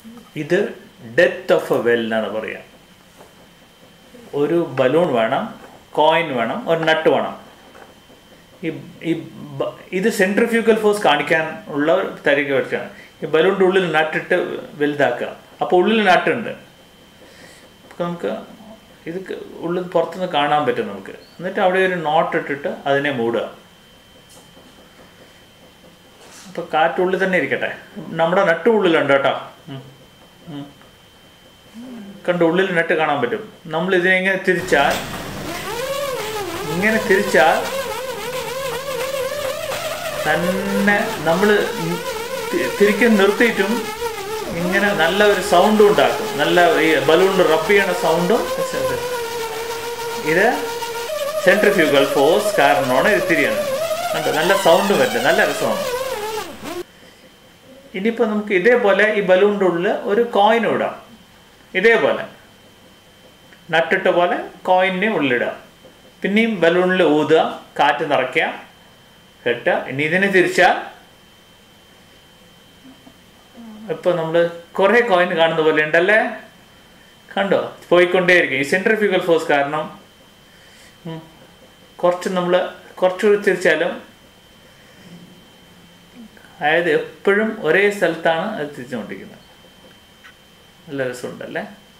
ഇത് death of A well എന്നാണ് പറയുക ഒരു ബലൂൺ വേണം കോയിൻ വേണം ഒരു നട്ട് വേണം ഈ ഈ ബ- ഇത് സെൻട്രിഫ്യൂഗൽ ഫോഴ്സ് കാണിക്കാൻ ഉള്ള ഒരു തരിക വെച്ചാണ് ഈ ബലൂണിൻ്റെ ഉള്ളിൽ നട്ടിട്ട് വലുതാക്കുക അപ്പോൾ ഉള്ളിൽ നട്ടുണ്ട് അപ്പോൾ നമുക്ക് ഇത് ക- ഉള്ളിൽ പുറത്തുനിന്ന് കാണാൻ പറ്റും നമുക്ക് എന്നിട്ട് അവിടെ ഒരു നോട്ട് ഇട്ടിട്ട് അതിനെ മൂടുക അപ്പോൾ കാറ്റുള്ളിൽ തന്നെ ഇരിക്കട്ടെ നമ്മുടെ നട്ട് ഉള്ളിലുണ്ട് കേട്ടോ ഉം. ഉം. കണ്ട് ഉള്ളിൽ നട്ട് കാണാൻ പറ്റും നമ്മൾ ഇതിനെ ഇങ്ങനെ തിരിച്ചാൽ ഇങ്ങനെ തിരിച്ചാൽ തന്നെ നമ്മൾ തിരിക്കാൻ നിർത്തിയിട്ടും ഇങ്ങനെ നല്ല ഒരു സൗണ്ടും ഉണ്ടാക്കും നല്ല ഈ ബലൂണിൽ റബ്ബ് ചെയ്യണ സൗണ്ടും ഇത് സെൻട്രിഫ്യൂഗൽ ഫോഴ്സ് കാരണമാണ് ഇത് തിരിയണത് കണ്ടോ നല്ല സൗണ്ട് വരുന്നത് നല്ല രസമാണ് ഇനിയിപ്പോൾ നമുക്ക് ഇതേപോലെ ഈ ബലൂണിൻ്റെ ഉള്ളിൽ ഒരു കോയിൻ ഇടാം ഇതേപോലെ നട്ടിട്ട പോലെ കോയിനെ ഉള്ളിടുക പിന്നെയും ബലൂണിൽ ഊതുക കാറ്റ് നിറയ്ക്കുക കെട്ടുക ഇനി ഇതിനെ തിരിച്ചാൽ ഇപ്പൊ നമ്മൾ കുറെ കോയിൻ കാണുന്ന പോലെ ഉണ്ടല്ലേ കണ്ടോ പോയിക്കൊണ്ടേയിരിക്കും ഈ സെൻട്രിഫ്യൂഗൽ ഫോഴ്സ് കാരണം ഉം, കുറച്ച് നമ്മൾ കുറച്ചുകൂടി തിരിച്ചാലും അതായത് എപ്പോഴും ഒരേ സ്ഥലത്താണ് അത് തിരിച്ചുകൊണ്ടിരിക്കുന്നത് നല്ല രസമുണ്ടല്ലേ